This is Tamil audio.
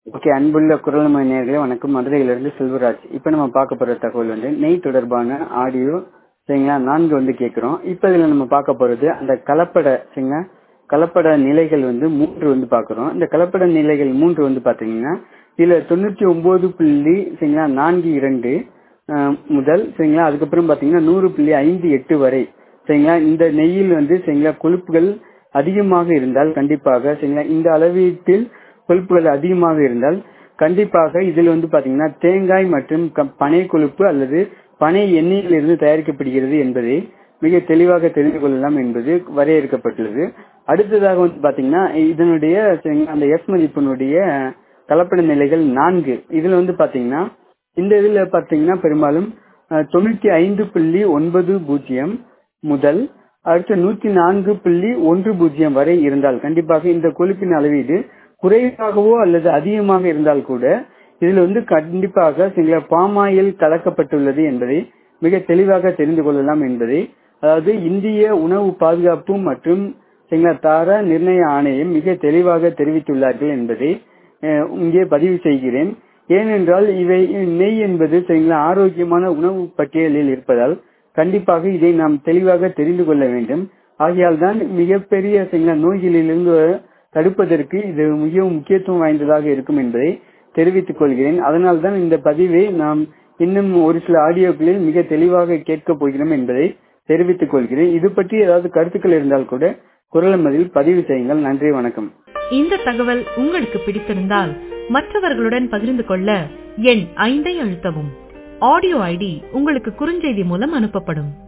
ஓகே அன்புள்ள குரல்மணி நேர்களே வணக்கம் மதுரையிலிருந்து செல்வராஜ் இப்போ நம்ம பார்க்க போற தகவல் வந்து நெய் தொடர்பான ஆடியோ சரிங்களா நான்கு வந்து கேட்குறோம் இப்போ இதில் நம்ம பார்க்க போறது அந்த கலப்பட சரிங்களா கலப்பட நிலைகள் வந்து மூன்று வந்து பார்க்குறோம் இந்த கலப்பட நிலைகள் மூன்று வந்து பார்த்தீங்கன்னா இதில் தொண்ணூற்றி ஒன்பது புள்ளி சரிங்களா நான்கு இரண்டு அஹ், முதல் சரிங்களா அதுக்கப்புறம் பார்த்தீங்கன்னா நூறு புள்ளி ஐந்து எட்டு வரை சரிங்களா இந்த நெய்யில் வந்து சரிங்களா கொழுப்புகள் அதிகமாக இருந்தால் கண்டிப்பாக சரிங்களா இந்த அளவீட்டில் கொழுப்புகள் அதிகமாக இருந்தால் கண்டிப்பாக இதில் வந்து பாத்தீங்கன்னா தேங்காய் மற்றும் க- பனை கொழுப்பு அல்லது பனை எண்ணெயிலிருந்து தயாரிக்கப்படுகிறது என்பதை மிக தெளிவாக தெரிந்து கொள்ளலாம் என்பது வரையறுக்கப்பட்டுள்ளது அடுத்ததாக வந்து பாத்தீங்கன்னா இதனுடைய சரிங்களா, அந்த எஸ் மதிப்பினுடைய கலப்பட நிலைகள் நான்கு இதுல வந்து பாத்தீங்கன்னா இந்த இதுல பாத்தீங்கன்னா பெரும்பாலும் அஹ், தொண்ணூத்தி ஐந்து புள்ளி ஒன்பது பூஜ்ஜியம் முதல் அடுத்து நூத்தி நான்கு புள்ளி ஒன்று பூஜ்ஜியம் வரை இருந்தால் கண்டிப்பாக இந்த கொழுப்பின் அளவீடு குறைவாகவோ அல்லது அதிகமாக இருந்தால் கூட இதில் வந்து கண்டிப்பாக சில பாமாயில் கலக்கப்பட்டுள்ளது என்பதை மிக தெளிவாக தெரிந்து கொள்ளலாம் என்பதை அதாவது இந்திய உணவு பாதுகாப்பு மற்றும் சிங்கள தர நிர்ணய ஆணையம் மிக தெளிவாக தெரிவித்துள்ளார்கள் என்பதை அஹ், இங்கே பதிவு செய்கிறேன் ஏனென்றால் இவை நெய் என்பது சரிங்களா ஆரோக்கியமான உணவு பட்டியலில் இருப்பதால் கண்டிப்பாக இதை நாம் தெளிவாக தெரிந்து கொள்ள வேண்டும் ஆகையால் தான் மிகப்பெரிய சில நோய்களிலிருந்து தடுப்பதற்கு இது மிகவும் முக்கியத்துவம் வாய்ந்ததாக இருக்கும் என்பதை தெரிவித்துக் கொள்கிறேன் அதனால் தான் இந்த பதிவை நாம் இன்னும் ஒரு சில ஆடியோக்களில் மிக தெளிவாக கேட்கப் போகிறோம் என்பதை தெரிவித்துக் கொள்கிறேன் இது பற்றி ஏதாவது கருத்துக்கள் இருந்தால் கூட குரல் மதில் பதிவு செய்யுங்கள் நன்றி வணக்கம் இந்த தகவல் உங்களுக்கு பிடித்திருந்தால் மற்றவர்களுடன் பகிர்ந்து கொள்ள எண் ஐந்தை அழுத்தவும் ஆடியோ ஐடி உங்களுக்கு குறுஞ்செய்தி மூலம் அனுப்பப்படும்